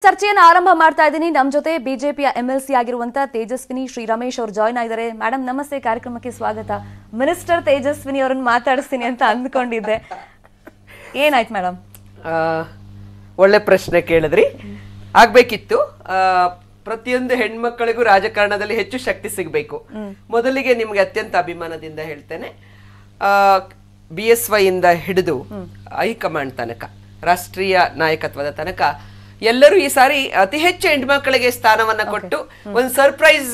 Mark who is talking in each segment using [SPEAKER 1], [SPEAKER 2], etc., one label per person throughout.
[SPEAKER 1] ಚರ್ಚೆಯನ್ನು ಆರಂಭ ಮಾಡ್ತಾ ಇದ್ದೀನಿ ನಮ್ಮ ಜೊತೆ ಬಿಜೆಪಿಯ ಎಂಎಲ್ಸಿ ಆಗಿರುವಂತ ತೇಜಸ್ವಿನಿ ಶ್ರೀ ರಮೇಶ್ ಅವರು ಜಾಯ್ನ್ ಆಗಿದ್ದಾರೆ ಮೇಡಮ್ ನಮಸ್ತೆ ಕಾರ್ಯಕ್ರಮಕ್ಕೆ ಸ್ವಾಗತ ಮಿನಿಸ್ಟರ್ ತೇಜಸ್ವಿನಿ ಅವರನ್ನ ಮಾತಾಡಿಸ್ತೀನಿ ಅಂತ ಅಂದ್ಕೊಂಡಿದ್ದೆ ಏನಾಯ್ತು ಮೇಡಮ್
[SPEAKER 2] ಆ, ಒಳ್ಳೆ ಪ್ರಶ್ನೆ ಕೇಳಿದ್ರಿ ಆಗ್ಬೇಕಿತ್ತು ಆ, ಪ್ರತಿಯೊಂದು ಹೆಣ್ಮಕ್ಕಳಿಗೂ ರಾಜಕಾರಣದಲ್ಲಿ ಹೆಚ್ಚು ಶಕ್ತಿ ಸಿಗಬೇಕು ಮೊದಲಿಗೆ ನಿಮ್ಗೆ ಅತ್ಯಂತ ಅಭಿಮಾನದಿಂದ ಹೇಳ್ತೇನೆ ಬಿ ಎಸ್ ವೈ ಇಂದ ಹಿಡಿದು ಹೈಕಮಾಂಡ್ ತನಕ ರಾಷ್ಟ್ರೀಯ ನಾಯಕತ್ವದ ತನಕ ಎಲ್ಲರೂ ಈ ಸಾರಿ ಅತಿ ಹೆಚ್ಚು ಹೆಣ್ಮಕ್ಕಳಿಗೆ ಸ್ಥಾನವನ್ನ ಕೊಟ್ಟು ಒಂದು ಸರ್ಪ್ರೈಸ್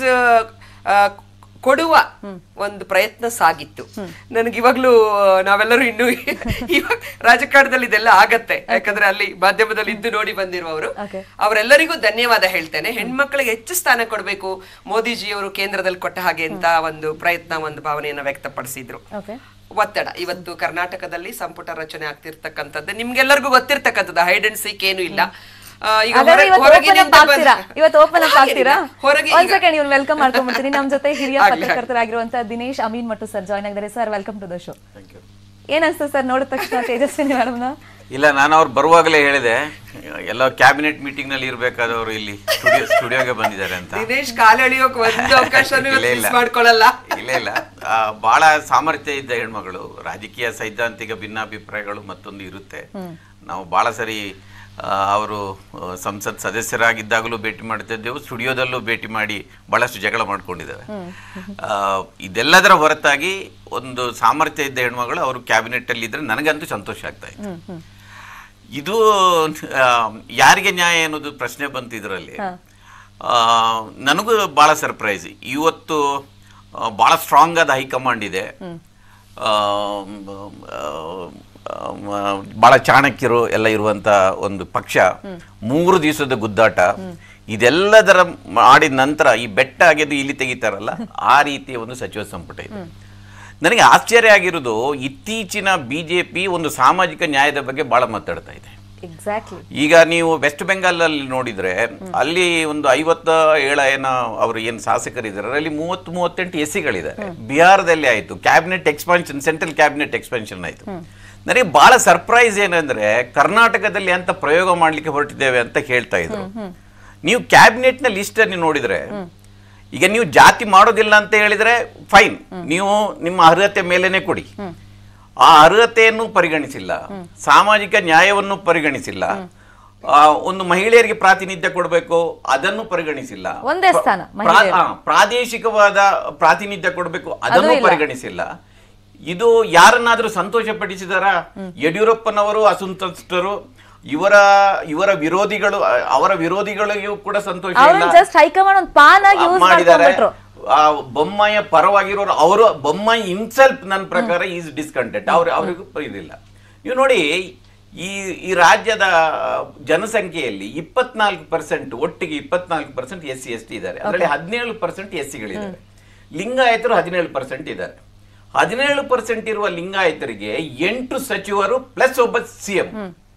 [SPEAKER 2] ಕೊಡುವ ಒಂದು ಪ್ರಯತ್ನ ಸಾಗಿತ್ತು ನನಗೆ ಇವಾಗ್ಲೂ ಆ, ನಾವೆಲ್ಲರೂ ಇನ್ನು ಇವಾಗ ರಾಜಕಾರಣದಲ್ಲಿ ಇದೆಲ್ಲ ಆಗತ್ತೆ ಯಾಕಂದ್ರೆ ಅಲ್ಲಿ ಮಾಧ್ಯಮದಲ್ಲಿ ಇದ್ದು ನೋಡಿ ಬಂದಿರುವವರು
[SPEAKER 1] Okay.
[SPEAKER 2] ಅವರೆಲ್ಲರಿಗೂ ಧನ್ಯವಾದ ಹೇಳ್ತೇನೆ ಹೆಣ್ಮಕ್ಳಿಗೆ ಹೆಚ್ಚು ಸ್ಥಾನ ಕೊಡಬೇಕು ಮೋದಿಜಿಯವರು ಕೇಂದ್ರದಲ್ಲಿ ಕೊಟ್ಟ ಹಾಗೆ ಅಂತ ಒಂದು ಪ್ರಯತ್ನ ಒಂದು ಭಾವನೆಯನ್ನ ವ್ಯಕ್ತಪಡಿಸಿದ್ರು
[SPEAKER 1] ಓಕೆ
[SPEAKER 2] ಒತ್ತಡ ಇವತ್ತು ಕರ್ನಾಟಕದಲ್ಲಿ ಸಂಪುಟ ರಚನೆ ಆಗ್ತಿರ್ತಕ್ಕಂಥದ್ದು ನಿಮ್ಗೆಲ್ಲರಿಗೂ ಗೊತ್ತಿರ್ತಕ್ಕಂಥದ್ದು ಹೈಡ್ ಅಂಡ್ ಸೀಕ್ ಏನು ಇಲ್ಲ ಆ, ಈಗ
[SPEAKER 1] ಹಾಗಾದ್ರೆ
[SPEAKER 2] ಹೊರ-
[SPEAKER 1] ಇವತ್ತು ಓಪನ್
[SPEAKER 2] ಹೊರಗಿನಿಂದ
[SPEAKER 1] ಅಪ್ ಆಗ್ತೀರಾ
[SPEAKER 2] ಬಂದ-
[SPEAKER 1] ಇವತ್ತು ಓಪನ್ ಅಪ್
[SPEAKER 2] ಹಾಗೇನಿಲ್ಲ.
[SPEAKER 1] ಆಗ್ತೀರಾ
[SPEAKER 2] ಹೊರಗೆ
[SPEAKER 1] ಒಂದ್
[SPEAKER 2] ಈಗ-
[SPEAKER 1] ಸೆಕೆಂಡ್ ಇವ್ನು ವೆಲ್ಕಮ್ ಮಾಡ್ಕೊಂಡ್ಬಿಡ್ತೀನಿ ನಮ್ಮ ಜೊತೆ ಹಿರಿಯ
[SPEAKER 2] ಆಗ್ಲಿ, ಆಗ್ಲಿ.
[SPEAKER 1] ಪತ್ರಕರ್ತರಾಗಿರುವಂತ ದಿನೇಶ್ ಅಮೀನ್ ಮಟ್ಟು ಸರ್ ಜಾಯ್ನ್ ಆಗಿದ್ದಾರೆ sir welcome to the show ಏನಿಸ್ತು ಸರ್ ನೋಡಿದ ತಕ್ಷಣ ತೇಜಸ್ವಿನಿ ಮೇಡಮ್ನ
[SPEAKER 3] ಇಲ್ಲ ನಾನು ಅವ್ರು ಬರುವಾಗಲೇ ಹೇಳಿದೆ ಎಲ್ಲ ಕ್ಯಾಬಿನೆಟ್ ಮೀಟಿಂಗ್ ನಲ್ಲಿ ಇರ್ಬೇಕಾದವರು ಇಲ್ಲಿ ಸ್ಟುಡಿಯೋ ಸ್ಟುಡಿಯೋಗೆ ಬಂದಿದ್ದಾರೆ ಅಂತ
[SPEAKER 2] ದಿನೇಶ್ ಕಾಲೆಳೆಯೋಕ್ ಒಂದು ಅವಕಾಶನೂ
[SPEAKER 3] ಇಲ್ಲ, ಇಲ್ಲ.
[SPEAKER 2] ಮಿಸ್ ಮಾಡ್ಕೊಳ್ಳಲ್ಲ
[SPEAKER 3] ಇಲ್ಲ ಇಲ್ಲ ಆ, ಬಹಳ ಸಾಮರ್ಥ್ಯ ಇದ್ದ ಹೆಣ್ಮಗಳು ರಾಜಕೀಯ ಸೈದ್ಧಾಂತಿಕ ಭಿನ್ನಾಭಿಪ್ರಾಯಗಳು ಮತ್ತೊಂದು ಇರುತ್ತೆ ನಾವು ಬಹಳ ಸರಿ ಆ, ಅವರು ಆ, ಸಂಸತ್ ಸದಸ್ಯರಾಗಿದ್ದಾಗಲೂ ಭೇಟಿ ಮಾಡ್ತಿದ್ದೆವು ಸ್ಟುಡಿಯೋದಲ್ಲೂ ಭೇಟಿ ಮಾಡಿ ಬಹಳಷ್ಟು ಜಗಳ ಮಾಡ್ಕೊಂಡಿದ್ದೇವೆ ಆ, ಇದೆಲ್ಲದರ ಹೊರತಾಗಿ ಒಂದು ಸಾಮರ್ಥ್ಯ ಇದ್ದ ಹೆಣ್ಮಗಳು ಅವರು ಕ್ಯಾಬಿನೆಟ್ ಅಲ್ಲಿ ಇದ್ರೆ ನನಗಂತೂ ಸಂತೋಷ ಆಗ್ತಾ ಇತ್ತು ಇದು ಆ, ಯಾರಿಗೆ ನ್ಯಾಯ ಅನ್ನೋದು ಪ್ರಶ್ನೆ ಬಂತು ಇದರಲ್ಲಿ ನನಗೂ ಭಾಳ ಸರ್ಪ್ರೈಸ್ ಇವತ್ತು ಆ, ಭಾಳ ಸ್ಟ್ರಾಂಗ್ ಆದ ಹೈಕಮಾಂಡ್ ಇದೆ ಆ, ಆ, ಆ, ಭಾಳ ಚಾಣಕ್ಯರು ಎಲ್ಲ ಇರುವಂತ ಒಂದು ಪಕ್ಷ ಮೂರು ದಿವಸದ ಗುದ್ದಾಟ ಇದೆಲ್ಲದರ ಮಾಡಿದ ನಂತರ ಈ ಬೆಟ್ಟ ಆಗಿದ್ದು ಇಲ್ಲಿ ತೆಗಿತಾರಲ್ಲ ಆ ರೀತಿಯ ಒಂದು ಸಚಿವ ಸಂಪುಟ ಇದೆ ನನಗೆ ಆಶ್ಚರ್ಯ ಆಗಿರೋದು ಇತ್ತೀಚಿನ ಬಿಜೆಪಿ ಒಂದು ಸಾಮಾಜಿಕ ನ್ಯಾಯದ ಬಗ್ಗೆ ಬಹಳ ಮಾತಾಡ್ತಾ ಇದೆ
[SPEAKER 1] ಎಕ್ಸಾಕ್ಟ್ಲಿ
[SPEAKER 3] ಈಗ ನೀವು ವೆಸ್ಟ್ ಬೆಂಗಾಲ್ ಅಲ್ಲಿ ನೋಡಿದ್ರೆ ಅಲ್ಲಿ ಒಂದು ಐವತ್ತ ಏಳ ಏನ ಅವರು ಏನು ಶಾಸಕರಿದ್ದಾರೆ ಅಲ್ಲಿ ಮೂವತ್ತು ಮೂವತ್ತೆಂಟು ಎಸ್ ಸಿಗಳಿದ್ದಾರೆ ಬಿಹಾರದಲ್ಲಿ ಆಯ್ತು cabinet expansion central cabinet expansion ಆಯ್ತು ನನಗೆ ಬಹಳ ಸರ್ಪ್ರೈಸ್ ಏನಂದ್ರೆ ಕರ್ನಾಟಕದಲ್ಲಿ ಅಂತ ಪ್ರಯೋಗ ಮಾಡ್ಲಿಕ್ಕೆ ಹೊರಟಿದ್ದೇವೆ ಅಂತ ಹೇಳ್ತಾ ಇದ್ರು ನೀವು ಕ್ಯಾಬಿನೆಟ್ ನ ಲಿಸ್ಟ್ ಅನ್ನು ನೋಡಿದ್ರೆ ಈಗ ನೀವು ಜಾತಿ ಮಾಡೋದಿಲ್ಲ ಅಂತ ಹೇಳಿದ್ರೆ ಫೈನ್ ನೀವು ನಿಮ್ಮ ಅರ್ಹತೆ ಮೇಲೇನೆ ಕೊಡಿ ಆ ಅರ್ಹತೆಯನ್ನು ಪರಿಗಣಿಸಿಲ್ಲ ಸಾಮಾಜಿಕ ನ್ಯಾಯವನ್ನು ಪರಿಗಣಿಸಿಲ್ಲ ಆ, ಒಂದು ಮಹಿಳೆಯರಿಗೆ ಪ್ರಾತಿನಿಧ್ಯ ಕೊಡಬೇಕು ಅದನ್ನು ಪರಿಗಣಿಸಿಲ್ಲ
[SPEAKER 1] ಒಂದೇ ಸ್ಥಾನ,
[SPEAKER 3] ಪ್ರಾ-
[SPEAKER 1] ಮಹಿಳೆಯರಿಗೆ.
[SPEAKER 3] ಆ, ಪ್ರಾದೇಶಿಕವಾದ ಪ್ರಾತಿನಿಧ್ಯ ಕೊಡಬೇಕು ಅದನ್ನು
[SPEAKER 1] ಇಲ್ಲ.
[SPEAKER 3] ಪರಿಗಣಿಸಿಲ್ಲ ಇದು ಯಾರನ್ನಾದ್ರೂ ಸಂತೋಷ ಪಡಿಸಿದಾರ ಯಡಿಯೂರಪ್ಪನವರು ಅಸಂತುಷ್ಟರು ಇವರ ಇವರ ವಿರೋಧಿಗಳು ಅ- ಅವರ ವಿರೋಧಿಗಳಿಗೂ ಕೂಡ ಸಂತೋಷ
[SPEAKER 1] ಅವ್ರು
[SPEAKER 3] ಇಲ್ಲ
[SPEAKER 1] ಜಸ್ಟ್ ಹೈಕಮಾಂಡ್ ಒಂದು ಪಾನ್ ಆಗಿ ಯೂಸ್
[SPEAKER 3] ಮಾಡಿದ್ದಾರೆ
[SPEAKER 1] ಮಾಡ್ಕೊಂಡ್ಬಿಟ್ರು
[SPEAKER 3] ಆ ಬೊಮ್ಮಾಯಿಯ ಪರವಾಗಿರೋರು ಅವರು ಬೊಮ್ಮಾಯಿ ಇನ್ಸೆಲ್ಫ್ ನನ್ನ ಪ್ರಕಾರ ಈಸ್ ಡಿಸ್ಕಂಟೆಂಟ್ ಅವ್ರ ಅವರಿಗೂ ಇದಿಲ್ಲ ನೀವು ನೋಡಿ ಈ ಈ ರಾಜ್ಯದ ಜನಸಂಖ್ಯೆಯಲ್ಲಿ ಇಪ್ಪತ್ನಾಲ್ಕು ಪರ್ಸೆಂಟ್ ಒಟ್ಟಿಗೆ ಇಪ್ಪತ್ನಾಲ್ಕು percent S C S T ಇದ್ದಾರೆ ಅದರಲ್ಲಿ ಹದಿನೇಳು ಪರ್ಸೆಂಟ್ ಎಸ್ ಸಿಗಳಿದ್ದಾರೆ ಲಿಂಗಾಯತರು ಹದಿನೇಳು ಪರ್ಸೆಂಟ್ ಇದ್ದಾರೆ ಹದಿನೇಳು ಪರ್ಸೆಂಟ್ ಇರುವ ಲಿಂಗಾಯತರಿಗೆ ಎಂಟು ಸಚಿವರು ಪ್ಲಸ್ ಒಬ್ಬ ಸಿಎಂ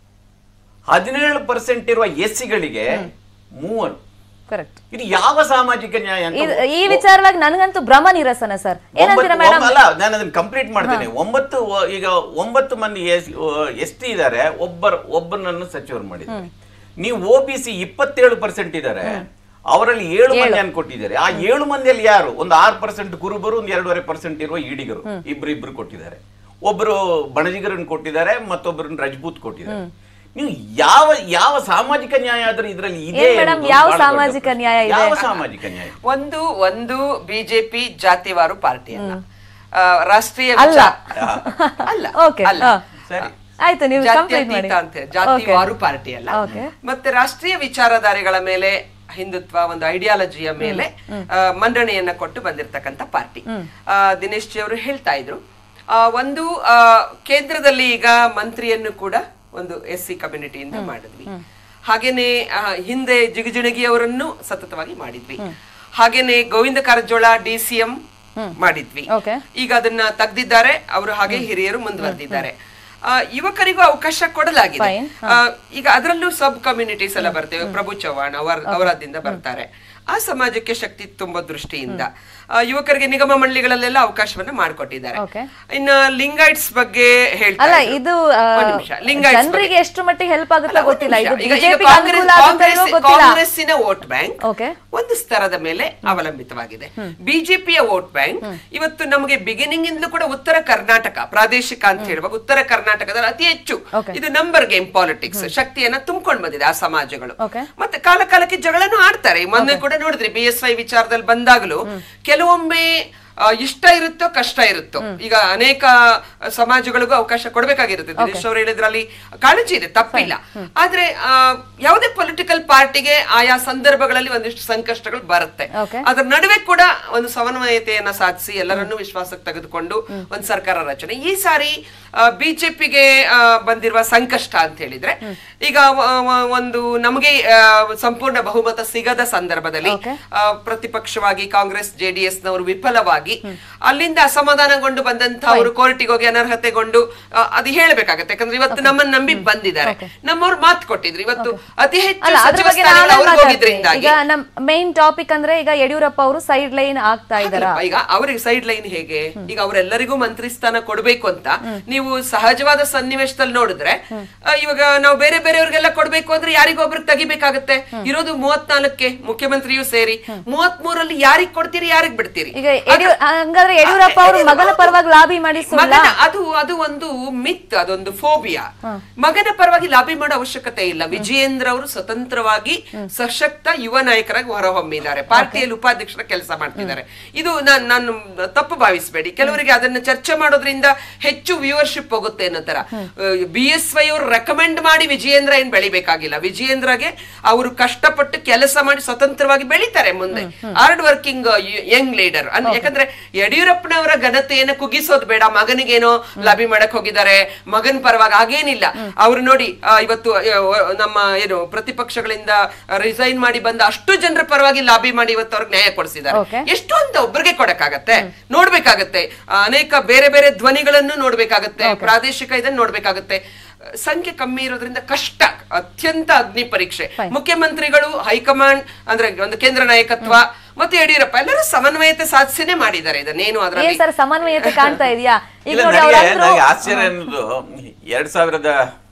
[SPEAKER 3] ಹದಿನೇಳು ಪರ್ಸೆಂಟ್ ಇರುವ ಎಸ್ ಸಿಗಳಿಗೆ ಮೂವರು
[SPEAKER 1] ಕರೆಕ್ಟ್
[SPEAKER 3] ಇದು ಯಾವ ಸಾಮಾಜಿಕ ನ್ಯಾಯ ಅಂತ
[SPEAKER 1] ಇದು ಈ ವಿಚಾರವಾಗಿ ನನಗಂತೂ ಭ್ರಮ ನಿರಸನ ಸರ್ ಏನಂತೀರಾ
[SPEAKER 3] ಒಂಬತ್ತು-
[SPEAKER 1] ಮೇಡಮ್
[SPEAKER 3] ಅಲ್ಲ ನಾನು ಅದನ್ನ ಕಂಪ್ಲೀಟ್ ಮಾಡ್ತೇನೆ ಒಂಬತ್ತು ವ- ಈಗ ಒಂಬತ್ತು ಮಂದಿ ಎಸ್ ಟಿ ಇದ್ದಾರೆ ಒಬ್ಬರ ಒಬ್ಬನನ್ನು ಸಚಿವರು ಮಾಡಿದ್ದಾರೆ ನೀವು ಒ ಬಿ ಸಿ ಇಪ್ಪತ್ತೇಳು ಪರ್ಸೆಂಟ್ ಇದ್ದಾರೆ ಅವರಲ್ಲಿ ಏಳು ಮಂದಿಯನ್ನು ಕೊಟ್ಟಿದ್ದಾರೆ ಆ ಏಳು ಮಂದಿಯಲ್ಲಿ ಯಾರು ಒಂದು ಆರು ಪರ್ಸೆಂಟ್ ಕುರುಬರು ಒಂದು ಎರಡೂವರೆ ಪರ್ಸೆಂಟ್ ಇರುವ ಈಡಿಗರು ಇಬ್ರು ಇಬ್ರು ಕೊಟ್ಟಿದ್ದಾರೆ ಒಬ್ಬರು ಬಣಜಿಗರನ್ನು ಕೊಟ್ಟಿದ್ದಾರೆ ಮತ್ತೊಬ್ಬರನ್ನು ರಜಪೂತ್ ಕೊಟ್ಟಿದ್ದಾರೆ ನೀವು ಯಾವ ಯಾವ ಸಾಮಾಜಿಕ ನ್ಯಾಯ ಆದ್ರೂ ಇದರಲ್ಲಿ ಇದೆ
[SPEAKER 1] ಏನ್ ಮೇಡಮ್,
[SPEAKER 3] ಅನ್ನೋದು
[SPEAKER 1] ಯಾವ
[SPEAKER 3] ಬಹಳ ದೊಡ್ಡ
[SPEAKER 1] ಸಾಮಾಜಿಕ
[SPEAKER 3] ಪ್ರಶ್ನೆ.
[SPEAKER 1] ನ್ಯಾಯ ಇದೆ?
[SPEAKER 3] ಯಾವ ಸಾಮಾಜಿಕ ನ್ಯಾಯ
[SPEAKER 2] ಒಂದು ಒಂದು ಬಿಜೆಪಿ ಜಾತಿವಾರು ಪಾರ್ಟಿ ಅಲ್ಲ ಆ, ರಾಷ್ಟ್ರೀಯ
[SPEAKER 1] ಅಲ್ಲ.
[SPEAKER 2] ವಿಚಾರ- ಅಲ್ಲ
[SPEAKER 1] Okay,
[SPEAKER 2] ಅಲ್ಲ
[SPEAKER 1] ಹಾ.
[SPEAKER 3] ಸರಿ
[SPEAKER 1] ಆಯ್ತು ನೀವು ಕಂಪ್ಲೀಟ್
[SPEAKER 2] ಜಾತ್ಯತೀತ
[SPEAKER 1] ಮಾಡಿ
[SPEAKER 2] ಅಂತ ಹೇಳಿ, ಜಾತಿವಾರು ಪಾರ್ಟಿ ಅಲ್ಲ
[SPEAKER 1] Okay.
[SPEAKER 2] ಮತ್ತೆ ರಾಷ್ಟ್ರೀಯ ವಿಚಾರಧಾರೆಗಳ ಮೇಲೆ ಹಿಂದುತ್ವ ಒಂದು ಐಡಿಯಾಲಜಿಯ ಮೇಲೆ ಆ, ಮನ್ನಣೆಯನ್ನ ಕೊಟ್ಟು ಬಂದಿರತಕ್ಕಂತ ಪಾರ್ಟಿ ಆ, ದಿನೇಶ್ ಜಿ ಅವರು ಹೇಳ್ತಾ ಇದ್ರು ಆ, ಒಂದು ಆ, ಕೇಂದ್ರದಲ್ಲಿ ಈಗ ಮಂತ್ರಿಯನ್ನು ಕೂಡ ಒಂದು ಎಸ್ ಸಿ ಕಮ್ಯುನಿಟಿಯಿಂದ ಮಾಡಿದ್ವಿ ಹಾಗೇನೆ ಆ, ಹಿಂದೆ ಜಿಗಜಿಣಗಿ ಅವರನ್ನು ಸತತವಾಗಿ ಮಾಡಿದ್ವಿ ಹಾಗೇನೆ Govind Karjol D C M ಮಾಡಿದ್ವಿ
[SPEAKER 1] Okay.
[SPEAKER 2] ಈಗ ಅದನ್ನ ತೆಗ್ದಿದ್ದಾರೆ ಅವರು ಹಾಗೆ ಹಿರಿಯರು ಮುಂದುವರೆದಿದ್ದಾರೆ ಆ, ಯುವಕರಿಗೂ ಅವಕಾಶ ಕೊಡಲಾಗಿದೆ
[SPEAKER 1] Fine.
[SPEAKER 2] ಆ, ಈಗ ಅದರಲ್ಲೂ ಸಬ್ ಕಮ್ಯುನಿಟೀಸ್ ಎಲ್ಲ ಬರ್ತೇವೆ ಪ್ರಭು ಚವ್ಹಾಣ್ ಅವರ ಅವರದಿಂದ ಬರ್ತಾರೆ ಆ ಸಮಾಜಕ್ಕೆ ಶಕ್ತಿ ತುಂಬೋ ದೃಷ್ಟಿಯಿಂದ ಆ, ಯುವಕರಿಗೆ ನಿಗಮ ಮಂಡಳಿಗಳಲ್ಲೆಲ್ಲ ಅವಕಾಶವನ್ನ ಮಾಡಿಕೊಟ್ಟಿದ್ದಾರೆ
[SPEAKER 1] Okay.
[SPEAKER 2] ಇನ್ನ ಲಿಂಗಾಯ್ಟ್ಸ್ ಬಗ್ಗೆ ಹೇಳ್ತಾ
[SPEAKER 1] ಅಲ್ಲ
[SPEAKER 2] ಇದ್ರು.
[SPEAKER 1] ಇದು ಆ,
[SPEAKER 2] ಒಂದ್ ನಿಮಿಷ, ಲಿಂಗಾಯತ್ಸ್ ಬಗ್ಗೆ.
[SPEAKER 1] ಜನರಿಗೆ ಎಷ್ಟು ಮಟ್ಟಿಗೆ ಹೆಲ್ಪ್ ಆಗುತ್ತೋ
[SPEAKER 2] ಅಲ್ಲ, ಒಂದ್
[SPEAKER 1] ಗೊತ್ತಿಲ್ಲ ಇದು
[SPEAKER 2] ನಿಮಿಷ. ಈಗ- ಈಗ
[SPEAKER 1] ಬಿಜೆಪಿ
[SPEAKER 2] ಕಾಂಗ್ರೆಸ್-
[SPEAKER 1] ಅನುಕೂಲ ಆಗುತ್ತೋ
[SPEAKER 2] ಕಾಂಗ್ರೆಸ್-
[SPEAKER 1] ಇಲ್ವೋ ಗೊತ್ತಿಲ್ಲ
[SPEAKER 2] ಕಾಂಗ್ರೆಸ್ಸಿನ ವೋಟ್ ಬ್ಯಾಂಕ್
[SPEAKER 1] ಓಕೆ
[SPEAKER 2] ಒಂದು ಸ್ತರದ ಮೇಲೆ ಅವಲಂಬಿತವಾಗಿದೆ ಬಿಜೆಪಿಯ ವೋಟ್ ಬ್ಯಾಂಕ್ ಇವತ್ತು ನಮಗೆ ಬಿಗಿನಿಂಗ್ ಇಂದಲೂ ಕೂಡ ಉತ್ತರ ಕರ್ನಾಟಕ ಪ್ರಾದೇಶಿಕ ಅಂತ ಹೇಳುವಾಗ ಉತ್ತರ ಕರ್ನಾಟಕದಲ್ಲಿ ಅತಿ ಹೆಚ್ಚು
[SPEAKER 1] Okay.
[SPEAKER 2] ಇದು ನಂಬರ್ ಗೇಮ್ ಪಾಲಿಟಿಕ್ಸ್ ಶಕ್ತಿಯನ್ನ ತುಂಬಿಕೊಂಡು ಬಂದಿದೆ ಆ ಸಮಾಜಗಳು
[SPEAKER 1] Okay.
[SPEAKER 2] ಮತ್ತೆ ಕಾಲ ಕಾಲಕ್ಕೆ ಜಗಳನು ಆಡ್ತಾರೆ ಈ ಮೊನ್ನೆ ಕೂಡ ನೋಡಿದ್ರಿ ಬಿ ಎಸ್ ವೈ ವಿಚಾರದಲ್ಲಿ ಬಂದಾಗಲೂ ಕೆಲವೊಮ್ಮೆ ಆ, ಇಷ್ಟ ಇರುತ್ತೋ ಕಷ್ಟ ಇರುತ್ತೋ ಈಗ ಅನೇಕ ಸಮಾಜಗಳಿಗೂ ಅವಕಾಶ ಕೊಡಬೇಕಾಗಿರುತ್ತೆ ದಿನೇಶ್ ಅವರು ಹೇಳಿದ್ರಲ್ಲಿ ಕಾಳಜಿ ಇದೆ ತಪ್ಪಿಲ್ಲ ಆದ್ರೆ ಆ, ಯಾವುದೇ ಪೊಲಿಟಿಕಲ್ ಪಾರ್ಟಿಗೆ ಆಯಾ ಸಂದರ್ಭಗಳಲ್ಲಿ ಒಂದಿಷ್ಟು ಸಂಕಷ್ಟಗಳು ಬರುತ್ತೆ
[SPEAKER 1] Okay.
[SPEAKER 2] ಅದ್ರ ನಡುವೆ ಕೂಡ ಒಂದು ಸಮನ್ವಯತೆಯನ್ನ ಸಾಧಿಸಿ ಎಲ್ಲರನ್ನೂ ವಿಶ್ವಾಸಕ್ಕೆ ತೆಗೆದುಕೊಂಡು ಒಂದು ಸರ್ಕಾರ ರಚನೆ ಈ ಸಾರಿ ಬಿಜೆಪಿಗೆ ಬಂದಿರುವ ಸಂಕಷ್ಟ ಅಂತ ಹೇಳಿದ್ರೆ ಈಗ ವ- ವ- ಒಂದು ನಮಗೆ ಆ, ಸಂಪೂರ್ಣ ಬಹುಮತ ಸಿಗದ ಸಂದರ್ಭದಲ್ಲಿ
[SPEAKER 1] Okay.
[SPEAKER 2] ಆ, ಪ್ರತಿಪಕ್ಷವಾಗಿ ಕಾಂಗ್ರೆಸ್ ಜೆಡಿಎಸ್ ನವರು ವಿಫಲವಾಗಿ ಅಲ್ಲಿಂದ ಅಸಮಾಧಾನಗೊಂಡು ಬಂದಂತ ಅವರು ಕೋರ್ಟಿಗೆ ಹೋಗಿ ಅನರ್ಹತೆಗೊಂಡು ಆ, ಅದು ಹೇಳಬೇಕಾಗತ್ತೆ ಯಾಕಂದ್ರೆ ಇವತ್ತು ನಮ್ಮನ್ನ ನಂಬಿ ಬಂದಿದ್ದಾರೆ ನಮ್ಮವ್ರು ಮಾತು ಕೊಟ್ಟಿದ್ರು ಇವತ್ತು ಅತಿ ಹೆಚ್ಚು
[SPEAKER 1] ಅಲ್ಲ ಅದ್ರ
[SPEAKER 2] ಸಚಿವ
[SPEAKER 1] ಬಗ್ಗೆ
[SPEAKER 2] ಸ್ಥಾನಗಳು
[SPEAKER 1] ನಾವೇ
[SPEAKER 2] ಅವ್ರಿಗೆ
[SPEAKER 1] ಮಾತಾಡ್ತೀವಿ
[SPEAKER 2] ಹೋಗಿದ್ರಿಂದಾಗಿ
[SPEAKER 1] ಈಗ ನಮ್ ಮೇನ್ ಟಾಪಿಕ್ ಅಂದ್ರೆ ಈಗ ಯಡಿಯೂರಪ್ಪ ಅವರು ಸೈಡ್ ಲೈನ್ ಆಗ್ತಾ ಇದಾರ
[SPEAKER 2] ಹಾಗಲ್ಲಪ್ಪ, ಈಗ ಅವರಿಗೆ ಸೈಡ್ ಲೈನ್ ಹೇಗೆ ಈಗ ಅವರೆಲ್ಲರಿಗೂ ಮಂತ್ರಿ ಸ್ಥಾನ ಕೊಡ್ಬೇಕು ಅಂತ ನೀವು ಸಹಜವಾದ ಸನ್ನಿವೇಶದಲ್ಲಿ ನೋಡಿದ್ರೆ ಆ, ಇವಾಗ ನಾವು ಬೇರೆ ಬೇರೆಯವ್ರಿಗೆಲ್ಲ ಕೊಡ್ಬೇಕು ಅಂದ್ರೆ ಯಾರಿಗೊಬ್ರಿಗೆ ತೆಗಿಬೇಕಾಗತ್ತೆ ಇರೋದು ಮೂವತ್ನಾಲ್ಕಕ್ಕೆ ಮುಖ್ಯಮಂತ್ರಿಯೂ ಸೇರಿ ಮೂವತ್ ಮೂರಲ್ಲಿ ಯಾರಿಗ್ ಕೊಡ್ತೀರಿ ಯಾರಿಗ್ ಬಿಡ್ತೀರಿ
[SPEAKER 1] ಈಗ ಯಡಿಯೂ- ಹಂಗಾದ್ರೆ ಯಡಿಯೂರಪ್ಪ ಅವರು ಮಗನ ಪರವಾಗಿ ಲಾಬಿ ಮಾಡಿ ಸುಳ್ಳ
[SPEAKER 2] ಮಗನ ಅದು ಅದು ಒಂದು ಮಿತ್ ಅದೊಂದು ಫೋಬಿಯಾ ಮಗನ ಪರವಾಗಿ ಲಾಬಿ ಮಾಡೋ ಅವಶ್ಯಕತೆ ಇಲ್ಲ ವಿಜಯೇಂದ್ರ ಅವರು ಸ್ವತಂತ್ರವಾಗಿ ಸಶಕ್ತ ಯುವ ನಾಯಕರಾಗಿ ಹೊರಹೊಮ್ಮಿದ್ದಾರೆ ಪಾರ್ಟಿಯಲ್ಲಿ ಉಪಾಧ್ಯಕ್ಷರ ಕೆಲಸ ಮಾಡ್ತಿದ್ದಾರೆ ಇದು ನಾನ್ ನಾನು ತಪ್ಪು ಭಾವಿಸಬೇಡಿ ಕೆಲವರಿಗೆ ಅದನ್ನ ಚರ್ಚೆ ಮಾಡೋದ್ರಿಂದ ಹೆಚ್ಚು ವ್ಯೂವರ್ಶಿಪ್ ಹೋಗುತ್ತೆ ಅನ್ನೋ ತರ ಬಿ ಎಸ್ ವೈ ಅವರು ರೆಕಮೆಂಡ್ ಮಾಡಿ ವಿಜಯೇಂದ್ರ ಏನ್ ಬೆಳಿಬೇಕಾಗಿಲ್ಲ ವಿಜಯೇಂದ್ರಗೆ ಅವರು ಕಷ್ಟಪಟ್ಟು ಕೆಲಸ ಮಾಡಿ ಸ್ವತಂತ್ರವಾಗಿ ಬೆಳಿತಾರೆ ಮುಂದೆ ಹಾರ್ಡ್ ವರ್ಕಿಂಗ್ ಯಂಗ್ ಲೀಡರ್ ಯಾಕಂದ್ರೆ ಯಡಿಯೂರಪ್ಪನವರ ಘನತೆಯನ್ನ ಕುಗ್ಗಿಸೋದು ಬೇಡ ಮಗನಿಗೇನೋ ಲಾಬಿ ಮಾಡಕ್ ಹೋಗಿದ್ದಾರೆ ಮಗನ್ ಪರವಾಗಿ ಹಾಗೇನಿಲ್ಲ ಅವ್ರು ನೋಡಿ ಆ, ಇವತ್ತು ಆ, ವ- ನಮ್ಮ ಏನು ಪ್ರತಿಪಕ್ಷಗಳಿಂದ ರಿಸೈನ್ ಮಾಡಿ ಬಂದ ಅಷ್ಟು ಜನರ ಪರವಾಗಿ ಲಾಬಿ ಮಾಡಿ ಇವತ್ತು ಅವ್ರಿಗೆ ನ್ಯಾಯ ಕೊಡಿಸಿದ್ದಾರೆ
[SPEAKER 1] Okay.
[SPEAKER 2] ಎಷ್ಟು ಅಂತ ಒಬ್ಬರಿಗೆ ಕೊಡಕ್ಕಾಗತ್ತೆ ನೋಡ್ಬೇಕಾಗತ್ತೆ ಆ, ಅನೇಕ ಬೇರೆ ಬೇರೆ ಧ್ವನಿಗಳನ್ನು ನೋಡ್ಬೇಕಾಗತ್ತೆ ಪ್ರಾದೇಶಿಕ ಇದನ್ನ ನೋಡ್ಬೇಕಾಗತ್ತೆ ಸಂಖ್ಯೆ ಕಮ್ಮಿ ಇರೋದ್ರಿಂದ ಕಷ್ಟ ಅತ್ಯಂತ ಅಗ್ನಿ ಪರೀಕ್ಷೆ ಮುಖ್ಯಮಂತ್ರಿಗಳು ಹೈಕಮಾಂಡ್ ಅಂದ್ರೆ ಒಂದು ಕೇಂದ್ರ ನಾಯಕತ್ವ ಮತ್ತೆ ಯಡಿಯೂರಪ್ಪ ಎಲ್ಲರೂ ಸಮನ್ವಯತೆ ಸಾಧಿಸಿನೇ ಮಾಡಿದ್ದಾರೆ ಇದನ್ನೇನು
[SPEAKER 1] ಏನ್
[SPEAKER 2] ಅದರಲ್ಲಿ
[SPEAKER 1] ಸರ್ ಸಮನ್ವಯತೆ ಕಾಣ್ತಾ ಇದೆಯಾ ಈಗ
[SPEAKER 3] ಇಲ್ಲ
[SPEAKER 1] ನೋಡಿ
[SPEAKER 3] ನನಗೆ
[SPEAKER 1] ಅವ್ರಂದ್ರು
[SPEAKER 3] ನನಗೆ ಆಶ್ಚರ್ಯ ಅನ್ನೋದು ಎರಡ್ ಸಾವಿರದ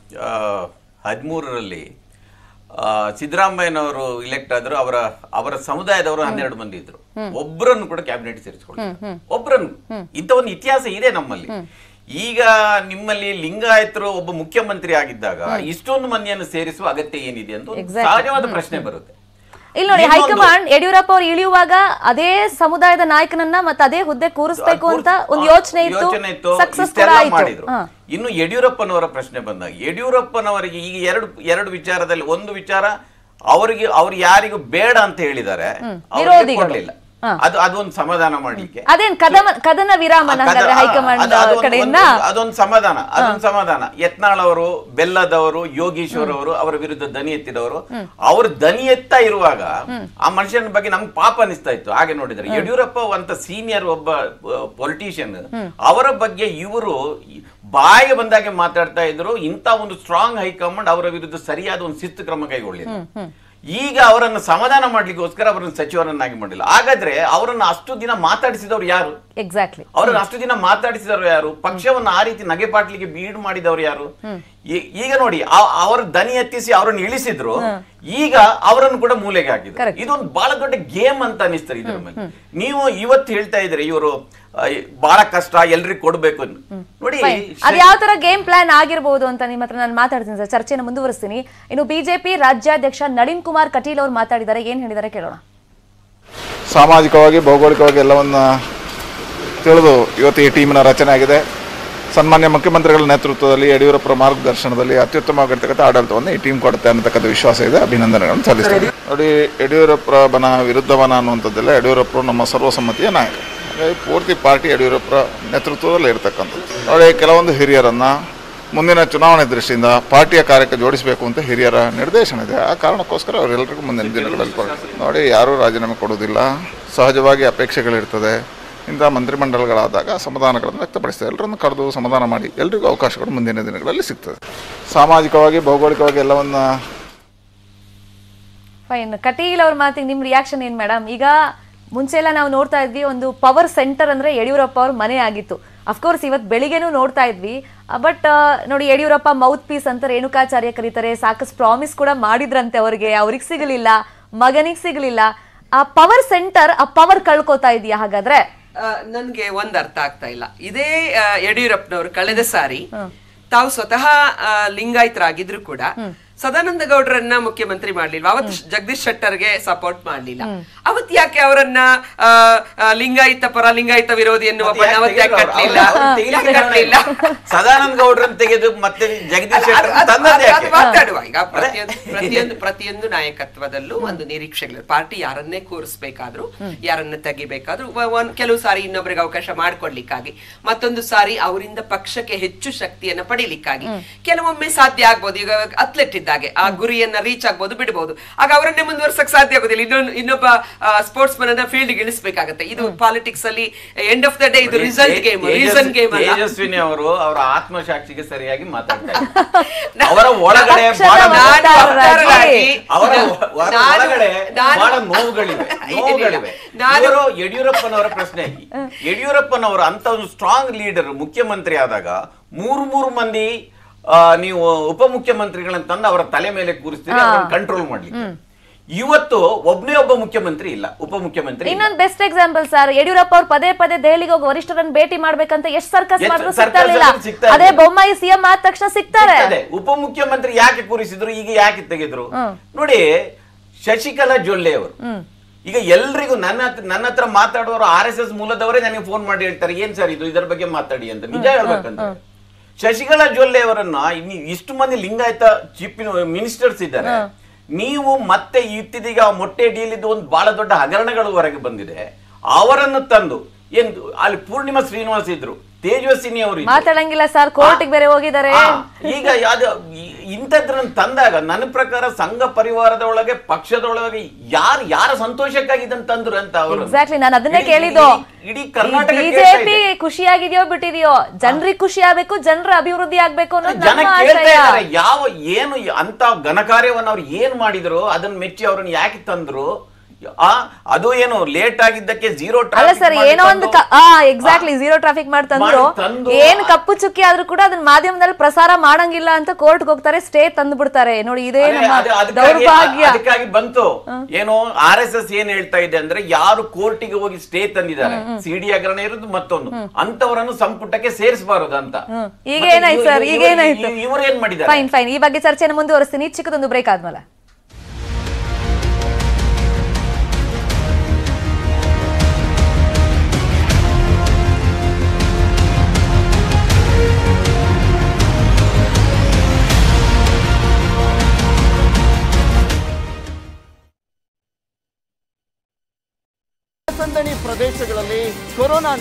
[SPEAKER 3] ಹದಿಮೂರರಲ್ಲಿ ಸಿದ್ದರಾಮಯ್ಯನವರು ಇಲೆಕ್ಟ್ ಆದ್ರು ಅವರ ಅವರ ಸಮುದಾಯದವರು ಹನ್ನೆರಡು ಮಂದಿ ಇದ್ರು ಒಬ್ಬರನ್ನು ಕೂಡ ಕ್ಯಾಬಿನೆಟ್ ಸೇರಿಸ್ಕೊಂಡಿದ್ದಾರೆ ಒಬ್ಬರನ್ನು ಇಂಥ ಒಂದು ಇತಿಹಾಸ ಇದೆ ನಮ್ಮಲ್ಲಿ ಈಗ ನಿಮ್ಮಲ್ಲಿ ಲಿಂಗಾಯತರು ಒಬ್ಬ ಮುಖ್ಯಮಂತ್ರಿ ಆಗಿದ್ದಾಗ ಇಷ್ಟೊಂದು ಮಂದಿಯನ್ನು ಸೇರಿಸುವ ಅಗತ್ಯ ಏನಿದೆ ಅಂತ ಒಂದು
[SPEAKER 1] Exactly.
[SPEAKER 3] ಸಹಜವಾದ ಪ್ರಶ್ನೆ ಬರುತ್ತೆ
[SPEAKER 1] ಇಲ್ಲಿ ನೋಡಿ
[SPEAKER 3] ಇನ್ನೊಂದು-
[SPEAKER 1] ಹೈಕಮಾಂಡ್ ಯಡಿಯೂರಪ್ಪ ಅವರು ಇಳಿಯುವಾಗ ಅದೇ ಸಮುದಾಯದ ನಾಯಕನನ್ನ ಮತ್ತೆ ಅದೇ ಹುದ್ದೆ ಕೂರಿಸ್ಬೇಕು ಅಂತ ಒಂದು
[SPEAKER 3] ಆ,
[SPEAKER 1] ಯೋಚನೆ ಇತ್ತು
[SPEAKER 3] ಯೋಚನೆ ಇತ್ತು
[SPEAKER 1] ಸಕ್ಸಸ್ ಕೂಡ
[SPEAKER 3] ಇಷ್ಟೆಲ್ಲ
[SPEAKER 1] ಆಯ್ತು
[SPEAKER 3] ಮಾಡಿದ್ರು
[SPEAKER 1] ಹಾ.
[SPEAKER 3] ಇನ್ನು ಯಡಿಯೂರಪ್ಪನವರ ಪ್ರಶ್ನೆ ಬಂದಾಗ ಯಡಿಯೂರಪ್ಪನವರಿಗೆ ಈಗ ಎರಡು ಎರಡು ವಿಚಾರದಲ್ಲಿ ಒಂದು ವಿಚಾರ ಅವರಿಗೆ ಅವ್ರು ಯಾರಿಗೂ ಬೇಡ ಅಂತ ಹೇಳಿದ್ದಾರೆ ಅವ್ರಿಗೆ
[SPEAKER 1] ವಿರೋಧಿಗಳು.
[SPEAKER 3] ಕೊಡ್ಲಿಲ್ಲ ಅದು ಅದೊಂದು ಸಮಾಧಾನ ಮಾಡ್ಲಿಕ್ಕೆ
[SPEAKER 1] ಅದೇನ್ ಕದಮ ಕದನ ವಿರಾಮನ
[SPEAKER 3] ಆ ಕದ-
[SPEAKER 1] ಹಂಗಾದ್ರೆ
[SPEAKER 3] ಆ,
[SPEAKER 1] ಹೈಕಮಾಂಡ್
[SPEAKER 3] ಅದು- ಅದೊಂದು-
[SPEAKER 1] ಕಡೆಯಿಂದ
[SPEAKER 3] ಒಂದು- ಅದೊಂದು ಸಮಾಧಾನ ಅದೊಂದು ಸಮಾಧಾನ ಯತ್ನಾಳ್ ಅವರು ಬೆಲ್ಲದವರು ಯೋಗೀಶ್ವರ್ ಅವರು ಅವರ ವಿರುದ್ಧ ದನಿ ಎತ್ತಿದವರು ಅವರು ದನಿ ಎತ್ತಾ ಇರುವಾಗ ಆ ಮನುಷ್ಯನ ಬಗ್ಗೆ ನಮ್ಗೆ ಪಾಪ ಅನಿಸ್ತಾ ಇತ್ತು ಹಾಗೆ ನೋಡಿದ್ರೆ ಯಡಿಯೂರಪ್ಪ ಅಂತ ಸೀನಿಯರ್ ಒಬ್ಬ ಪೊಲಿಟಿಷಿಯನ್ ಅವರ ಬಗ್ಗೆ ಇವರು ಬಾಯಿಗೆ ಬಂದಾಗೆ ಮಾತಾಡ್ತಾ ಇದ್ರು ಇಂಥ ಒಂದು ಸ್ಟ್ರಾಂಗ್ ಹೈಕಮಾಂಡ್ ಅವರ ವಿರುದ್ಧ ಸರಿಯಾದ ಒಂದು ಶಿಸ್ತು ಕ್ರಮ ಕೈಗೊಳ್ಳಿಲ್ಲ ಈಗ ಅವರನ್ನು ಸಮಾಧಾನ ಮಾಡ್ಲಿಕ್ಕೋಸ್ಕರ ಅವರನ್ನು ಸಚಿವರನ್ನಾಗಿ ಮಾಡಿಲ್ಲ ಹಾಗಾದ್ರೆ ಅವರನ್ನು ಅಷ್ಟು ದಿನ ಮಾತಾಡಿಸಿದವರು ಯಾರು
[SPEAKER 1] ಎಕ್ಸಾಕ್ಟ್ಲಿ
[SPEAKER 3] ಅವರನ್ನು ಅಷ್ಟು ದಿನ ಮಾತಾಡಿಸಿದವರು ಯಾರು ಪಕ್ಷವನ್ನು ಆ ರೀತಿ ನಗೆಪಾಟ್ಲಿಗೆ ಬೀಡ್ ಮಾಡಿದವರು ಯಾರು ಈ- ಈಗ ನೋಡಿ ಆ- ಅವರ ದನಿ ಎತ್ತಿಸಿ ಅವರನ್ನು ಇಳಿಸಿದ್ರು ಈಗ ಅವರನ್ನು ಕೂಡ ಮೂಲೆಗೆ ಹಾಕಿದ್ರು
[SPEAKER 1] Correct.
[SPEAKER 3] ಇದೊಂದು ಬಹಳ ದೊಡ್ಡ ಗೇಮ್ ಅಂತ ಅನಿಸ್ತದೆ ಇದ್ರ ಮೇಲೆ ನೀವು ಇವತ್ತು ಹೇಳ್ತಾ ಇದ್ರಿ ಇವರು ಬಹಳ ಕಷ್ಟ ಎಲ್ರಿಗೂ ಕೊಡ್ಬೇಕು ಅಂತ. ನೋಡಿ
[SPEAKER 1] ಅದ್ ಯಾವ ತರ ಗೇಮ್ ಪ್ಲಾನ್ ಆಗಿರ್ಬೋದು ಅಂತ ನಿಮ್ಮ ಹತ್ರ ನಾನು ಮಾತಾಡ್ತೀನಿ ಸರ್ ಚರ್ಚೆನ ಮುಂದುವರಿಸ್ತೀನಿ ಇನ್ನು ಬಿಜೆಪಿ ರಾಜ್ಯಾಧ್ಯಕ್ಷ ನಳಿನ್ ಕುಮಾರ್ ಕಟೀಲ್ ಅವರು ಮಾತಾಡಿದ್ದಾರೆ ಏನ್ ಹೇಳಿದ್ದಾರೆ ಕೇಳೋಣ
[SPEAKER 4] ಸಾಮಾಜಿಕವಾಗಿ ಭೌಗೋಳಿಕವಾಗಿ ಎಲ್ಲವನ್ನ ತಿಳಿದು ಇವತ್ತು ಈ ಟೀಮಿನ ರಚನೆ ಆಗಿದೆ ಸನ್ಮಾನ್ಯ ಮುಖ್ಯಮಂತ್ರಿಗಳ ನೇತೃತ್ವದಲ್ಲಿ ಯಡಿಯೂರಪ್ಪರ ಮಾರ್ಗದರ್ಶನದಲ್ಲಿ ಅತ್ಯುತ್ತಮವಾಗಿರ್ತಕ್ಕಂಥ ಆಡಳಿತವನ್ನು ಈ ಟೀಮ್ ಕೊಡುತ್ತೆ ಅನ್ನತಕ್ಕಂಥ ವಿಶ್ವಾಸ ಇದೆ ಅಭಿನಂದನೆಗಳನ್ನು ಸಲ್ಲಿಸ್ತೀನಿ ನೋಡಿ ಯಡಿಯೂರಪ್ಪರ ಬನ ವಿರುದ್ಧವನ ಅನ್ನುವಂಥದ್ದೆಲ್ಲ ಯಡಿಯೂರಪ್ಪರು ನಮ್ಮ ಸರ್ವಸಮ್ಮತಿಯ ನಾಯಕ ಹಾಗಾಗಿ ಪೂರ್ತಿ ಪಾರ್ಟಿ ಯಡಿಯೂರಪ್ಪರ ನೇತೃತ್ವದಲ್ಲಿ ಇರತಕ್ಕಂಥದ್ದು ನೋಡಿ ಕೆಲವೊಂದು ಹಿರಿಯರನ್ನು ಮುಂದಿನ ಚುನಾವಣೆ ದೃಷ್ಟಿಯಿಂದ ಪಾರ್ಟಿಯ ಕಾರ್ಯಕ್ಕೆ ಜೋಡಿಸಬೇಕು ಅಂತ ಹಿರಿಯರ ನಿರ್ದೇಶನ ಇದೆ ಆ ಕಾರಣಕ್ಕೋಸ್ಕರ ಅವರೆಲ್ಲರಿಗೂ ಮುಂದಿನ ದಿನಗಳಲ್ಲಿ ಕೊಡ್ತಾರೆ ನೋಡಿ ಯಾರೂ ರಾಜೀನಾಮೆ ಕೊಡೋದಿಲ್ಲ ಸಹಜವಾಗಿ ಅಪೇಕ್ಷೆಗಳಿರ್ತದೆ ಇಂಥ ಮಂತ್ರಿಮಂಡಲಗಳಾದಾಗ ಸಮಾಧಾನಗಳನ್ನು ವ್ಯಕ್ತಪಡಿಸ್ತದೆ ಎಲ್ಲರನ್ನು ಕರೆದು ಸಮಾಧಾನ ಮಾಡಿ ಎಲ್ರಿಗೂ ಅವಕಾಶಗಳು ಮುಂದಿನ ದಿನಗಳಲ್ಲಿ ಸಿಗ್ತದೆ ಸಾಮಾಜಿಕವಾಗಿ ಭೌಗೋಳಿಕವಾಗಿ ಎಲ್ಲವನ್ನ
[SPEAKER 1] ಫೈನ್ ಕಟೀಲ್ ಅವ್ರ ಮಾತಿಗೆ ನಿಮ್ ರಿಯಾಕ್ಷನ್ ಏನ್ ಮೇಡಮ್ ಈಗ ಮುಂಚೆ ಎಲ್ಲ ನಾವು ನೋಡ್ತಾ ಇದ್ವಿ ಒಂದು ಪವರ್ ಸೆಂಟರ್ ಅಂದ್ರೆ ಯಡಿಯೂರಪ್ಪ ಅವ್ರ ಮನೆ ಆಗಿತ್ತು ಅಫ್ಕೋರ್ಸ್ ಇವತ್ತು ಬೆಳಿಗ್ಗೆನೂ ನೋಡ್ತಾ ಇದ್ವಿ ಬಟ್ ನೋಡಿ ಯಡಿಯೂರಪ್ಪ ಮೌತ್ ಪೀಸ್ ಅಂತ ರೇಣುಕಾಚಾರ್ಯ ಕರೀತಾರೆ ಸಾಕಷ್ಟು ಪ್ರಾಮಿಸ್ ಕೂಡ ಮಾಡಿದ್ರಂತೆ ಅವ್ರಿಗೆ ಅವ್ರಿಗೆ ಸಿಗಲಿಲ್ಲ ಮಗನಿಗೆ ಸಿಗಲಿಲ್ಲ ಆ ಪವರ್ ಸೆಂಟರ್ ಆ ಪವರ್ ಕಳ್ಕೊತಾ ಇದೆಯಾ ಹಾಗಾದ್ರೆ
[SPEAKER 2] ಆ, ನನ್ಗೆ ಒಂದ್ ಅರ್ಥ ಆಗ್ತಾ ಇಲ್ಲ ಇದೇ ಆ, ಯಡಿಯೂರಪ್ಪನವರು ಕಳೆದ ಸಾರಿ ತಾವು ಸ್ವತಃ ಆ, ಲಿಂಗಾಯತರಾಗಿದ್ರು ಕೂಡ ಸದಾನಂದ ಗೌಡರನ್ನ ಮುಖ್ಯಮಂತ್ರಿ ಮಾಡ್ಲಿಲ್ಲ ಅವತ್ತು ಜಗದೀಶ್ ಶೆಟ್ಟರ್ಗೆ ಸಪೋರ್ಟ್ ಮಾಡ್ಲಿಲ್ಲ ಅವತ್ ಯಾಕೆ ಅವರನ್ನ ಆ, ಆ, ಲಿಂಗಾಯತ ಪರ ಲಿಂಗಾಯತ ವಿರೋಧಿ ಎನ್ನುವ
[SPEAKER 3] ಮತ್ತೆ
[SPEAKER 2] ಬಣ್ಣ
[SPEAKER 3] ಯಾಕೆ
[SPEAKER 2] ಅವತ್ತು ಯಾಕೆ
[SPEAKER 3] ತೆಗೆದ್ರು
[SPEAKER 2] ಕಟ್ಲಿಲ್ಲ
[SPEAKER 3] ಅವ್ರು? ಅವ್ರು ತೆಗಿಲಿಕ್ಕೆ
[SPEAKER 2] ಯಾಕೆ
[SPEAKER 3] ಕಾರಣ
[SPEAKER 2] ಕಟ್ಲಿಲ್ಲ
[SPEAKER 3] ಇಲ್ಲ. ಸದಾನಂದ ಗೌಡ್ರನ್ನ ತೆಗೆದು ಮತ್ತೆ ಜಗದೀಶ್
[SPEAKER 2] ಅದು-
[SPEAKER 3] ಶೆಟ್ಟರ್
[SPEAKER 2] ಅದು-
[SPEAKER 3] ತಂದದ್ದು
[SPEAKER 2] ಅದು- ಅದು
[SPEAKER 3] ಯಾಕೆ?
[SPEAKER 2] ಮಾತಾಡುವ ಈಗ ಪ್ರತಿಯೊಂದು ಪ್ರತಿಯೊಂದು ಪ್ರತಿಯೊಂದು ನಾಯಕತ್ವದಲ್ಲೂ ಒಂದು ನಿರೀಕ್ಷೆಗಳು ಪಾರ್ಟಿ ಯಾರನ್ನೇ ಕೂರಿಸ್ಬೇಕಾದ್ರೂ ಯಾರನ್ನ ತೆಗಿಬೇಕಾದ್ರೂ ವ- ಒಂದ್ ಕೆಲವು ಸಾರಿ ಇನ್ನೊಬ್ಬರಿಗೆ ಅವಕಾಶ ಮಾಡ್ಕೊಡ್ಲಿಕ್ಕಾಗಿ ಮತ್ತೊಂದು ಸಾರಿ ಅವರಿಂದ ಪಕ್ಷಕ್ಕೆ ಹೆಚ್ಚು ಶಕ್ತಿಯನ್ನ ಪಡಿಲಿಕ್ಕಾಗಿ ಕೆಲವೊಮ್ಮೆ ಸಾಧ್ಯ ಆಗ್ಬೋದು ಈಗ ಅಥ್ಲೆಟ್ ಇದ್ದಾಗೆ ಆ ಗುರಿಯನ್ನ ರೀಚ್ ಆಗ್ಬೋದು ಬಿಡಬಹುದು ಆಗ ಅವರನ್ನೇ ಮುಂದುವರ್ಸಕ್ ಸಾಧ್ಯ ಆಗೋದಿಲ್ಲ ಇನ್ನೊಂದು ಇನ್ನೊಬ್ಬ ಸ್ಪೋರ್ಟ್ಸ್ ಮನ್ ಅನ್ನ ಫೀಲ್ಡ್ ಇಳಿಸ್ಬೇಕಾಗತ್ತೆ ಇದು ಪಾಲಿಟಿಕ್ಸ್ ಅಲ್ಲಿ ಎಂಡ್ ಆಫ್ ದ ಡೇ ಇದು ರಿಸಲ್ಟ್ ಗೇಮ್ ರೀಸನ್ ಗೇಮ್ ಅಲ್ಲ
[SPEAKER 3] ತೇಜಸ್ವಿನಿ ಅವರು ಅವರ ಆತ್ಮಸಾಕ್ಷಿಗೆ ಸರಿಯಾಗಿ ಮಾತಾಡ್ತಾ ಇದ್ದಾರೆ ಅವರ ಒಳಗಡೆ
[SPEAKER 1] ಪಕ್ಷದ
[SPEAKER 3] ಬಹಳ
[SPEAKER 1] ನಾನು
[SPEAKER 2] ವಕ್ತಾರರಾಗಿ
[SPEAKER 3] ಅವರ
[SPEAKER 2] ನಾನು-
[SPEAKER 3] ಒಳ-
[SPEAKER 2] ನಾನು-
[SPEAKER 3] ಒಳಗಡೆ
[SPEAKER 2] ನಾನು-
[SPEAKER 3] ಬಹಳ ನೋವುಗಳಿವೆ ನೋವುಗಳಿವೆ
[SPEAKER 2] ನಾನು-
[SPEAKER 3] ಇವರು ಯಡಿಯೂರಪ್ಪನವರ ಪ್ರಶ್ನೆ ಯಡಿಯೂರಪ್ಪನವರು ಅಂತ ಒಂದು ಸ್ಟ್ರಾಂಗ್ ಲೀಡರ್ ಮುಖ್ಯಮಂತ್ರಿ ಆದಾಗ ಮೂರು ಮೂರು ಮಂದಿ ಆ, ನೀವು ಉಪಮುಖ್ಯಮಂತ್ರಿಗಳನ್ನ ತಂದು ಅವರ ತಲೆ ಮೇಲೆ ಕೂರಿಸ್ತೀರಿ ಕಂಟ್ರೋಲ್ ಮಾಡ್ಲಿಕ್ಕೆ ಇವತ್ತು ಒಬ್ಬನೇ ಒಬ್ಬ ಮುಖ್ಯಮಂತ್ರಿ ಇಲ್ಲ ಉಪಮುಖ್ಯಮಂತ್ರಿ ಇಲ್ಲ.
[SPEAKER 1] ಇನ್ನೊಂದು ಬೆಸ್ಟ್ ಎಕ್ಸಾಂಪಲ್ ಸರ್ ಯಡಿಯೂರಪ್ಪ ಅವ್ರು ಪದೇ ಪದೇ ದೆಹಲಿಗೆ ಹೋಗಿ ವರಿಷ್ಠರನ್ನ ಭೇಟಿ ಮಾಡ್ಬೇಕಂತ ಎಷ್ಟು ಸರ್ಕಸ್
[SPEAKER 3] ಎಷ್ಟು
[SPEAKER 1] ಮಾಡಿದ್ರು
[SPEAKER 3] ಸರ್ಕಸ್
[SPEAKER 1] ಸಿಗ್ತಾ ಇರ್ಲಿಲ್ಲ
[SPEAKER 3] ಆದ್ರೂ ಸಿಗ್ತಾ
[SPEAKER 1] ಅದೇ
[SPEAKER 3] ಇರ್ಲಿಲ್ಲ.
[SPEAKER 1] ಬೊಮ್ಮಾಯಿ ಸಿಎಂ ಆದ ತಕ್ಷಣ ಸಿಗ್ತಾರೆ
[SPEAKER 3] ಸಿಗ್ತದೆ. ಉಪಮುಖ್ಯಮಂತ್ರಿ ಯಾಕೆ ಕೂರಿಸಿದ್ರು ಈಗ ಯಾಕೆ ತೆಗೆದ್ರು ನೋಡಿ ಶಶಿಕಲಾ ಜೊಲ್ಲೆ ಅವರು ಈಗ ಎಲ್ರಿಗೂ ನನ್ನ ಹತ್ರ ನನ್ನ ಹತ್ರ ಮಾತಾಡುವವರು ಆರ್ ಎಸ್ ಎಸ್ ಮೂಲದವರೇ ನನಗೆ ಫೋನ್ ಮಾಡಿ ಹೇಳ್ತಾರೆ ಏನ್ ಸರ್ ಇದು ಇದರ ಬಗ್ಗೆ ಮಾತಾಡಿ ಅಂತ ನಿಜ ಹೇಳ್ಬೇಕಂದ್ರೆ ಶಶಿಕಲಾ ಜೊಲ್ಲೆ ಅವರನ್ನ ಇನ್ನು ಇಷ್ಟು ಮಂದಿ ಲಿಂಗಾಯತ ಚೀಫ್ ಮಿನಿಸ್ಟರ್ಸ್ ಇದ್ದಾರೆ ನೀವು ಮತ್ತೆ ಇತ್ತಿದೀಗ ಆ ಮೊಟ್ಟೆ ಡೀಲಿದ್ದು ಒಂದು ಬಹಳ ದೊಡ್ಡ ಹಗರಣಗಳು ಹೊರಗೆ ಬಂದಿದೆ ಅವರನ್ನು ತಂದು ಏನ್ ಅಲ್ಲಿ ಪೂರ್ಣಿಮಾ ಶ್ರೀನಿವಾಸ್ ಇದ್ರು ತೇಜಸ್ವಿನಿ ಅವರು ಇದ್ರು.
[SPEAKER 1] ಮಾತಾಡಂಗಿಲ್ಲ ಸರ್ ಕೋರ್ಟಿಗೆ ಬೇರೆ ಹೋಗಿದ್ದಾರೆ
[SPEAKER 3] ಆ, ಈಗ ಯಾವ್ದು ಈ- ಇಂಥದ್ರನ್ನ ತಂದಾಗ ನನ್ನ ಪ್ರಕಾರ ಸಂಘ ಪರಿವಾರದ ಒಳಗೆ ಪಕ್ಷದ ಒಳಗೆ ಯಾರು ಯಾರ ಸಂತೋಷಕ್ಕಾಗಿ ಇದನ್ನ ತಂದ್ರು ಅಂತ ಅವರು
[SPEAKER 1] ಎಕ್ಸಾಕ್ಟ್ಲಿ ನಾನು ಅದನ್ನೇ ಕೇಳಿದ್ದು
[SPEAKER 3] ಇಡೀ ಕರ್ನಾಟಕ
[SPEAKER 1] ಬಿಜೆಪಿ ಖುಷಿಯಾಗಿದೆಯೋ ಬಿಟ್ಟಿದೆಯೋ ಜನರಿಗೆ ಖುಷಿ ಆಗ್ಬೇಕು ಜನರ ಅಭಿವೃದ್ಧಿ ಆಗ್ಬೇಕು ಅನ್ನೋದು
[SPEAKER 3] ಜನ
[SPEAKER 1] ನಮ್ಮ
[SPEAKER 3] ಕೇಳ್ತಾ
[SPEAKER 1] ಆಶಯ
[SPEAKER 3] ಇದ್ದಾರೆ ಯಾವ ಏನು ಅಂತ ಘನ ಕಾರ್ಯವನ್ನು ಅವ್ರು ಏನ್ ಮಾಡಿದ್ರು ಅದನ್ನ ಮೆಚ್ಚಿ ಅವ್ರನ್ನ ಯಾಕೆ ತಂದ್ರು ಆ ಅದು ಏನು ಲೇಟ್ ಆಗಿದ್ದಕ್ಕೆ ಜೀರೋ
[SPEAKER 1] ಅಲ್ಲ ಸರ್ ಏನೋ ಒಂದು ಕ- ಆ ಎಕ್ಸಾಕ್ಟ್ಲಿ ಝೀರೋ ಟ್ರಾಫಿಕ್ ಮಾಡಿ ತಂದ್ರು
[SPEAKER 3] ಮಾಡಿ ತಂದು
[SPEAKER 1] ಏನ್ ಕಪ್ಪು ಚುಕ್ಕಿ ಆದ್ರೂ ಕೂಡ ಅದನ್ನ ಮಾಧ್ಯಮದಲ್ಲಿ ಪ್ರಸಾರ ಮಾಡಂಗಿಲ್ಲ ಅಂತ ಕೋರ್ಟ್ ಹೋಗ್ತಾರೆ ಸ್ಟೇ ತಂದು ಬಿಡ್ತಾರೆ ನೋಡಿ ಇದೇ
[SPEAKER 3] ಅದೇ-
[SPEAKER 1] ನಮ್ಮ
[SPEAKER 3] ಅದೇ- ಅದಕ್ಕಾಗಿ-
[SPEAKER 1] ದೌರ್ಭಾಗ್ಯ
[SPEAKER 3] ಅದಕ್ಕಾಗಿ ಬಂತು ಏನು ಆರ್ ಎಸ್ ಎಸ್ ಏನ್ ಹೇಳ್ತಾ ಇದೆ ಅಂದ್ರೆ ಯಾರು ಕೋರ್ಟಿಗೆ ಹೋಗಿ ಸ್ಟೇ ತಂದಿದ್ದಾರೆ ಸಿಡಿ ಹಗರಣ ಇರೋದು ಮತ್ತೊಂದು ಅಂತವರನ್ನು ಸಂಪುಟಕ್ಕೆ ಸೇರಿಸಬಾರದು ಅಂತ
[SPEAKER 1] ಈಗ
[SPEAKER 3] ಮತ್ತೆ
[SPEAKER 1] ಏನಾಯ್ತು
[SPEAKER 3] ಇವ್ರು-
[SPEAKER 1] ಸರ್ ಈಗ
[SPEAKER 3] ಇವ್ರು-
[SPEAKER 1] ಏನಾಯ್ತು
[SPEAKER 3] ಇವ್ರು ಏನ್ ಮಾಡಿದ್ದಾರೆ
[SPEAKER 1] ಫೈನ್ ಫೈನ್ ಈ ಬಗ್ಗೆ ಚರ್ಚೆನ ಮುಂದುವರಿಸ್ತೀನಿ ಚಿಕ್ಕದೊಂದು ಬ್ರೇಕ್ ಆದ್ಮೇಲೆ
[SPEAKER 5] ಸಂದಣಿ ಪ್ರದೇಶಗಳಲ್ಲಿ ಕೊರೋನಾ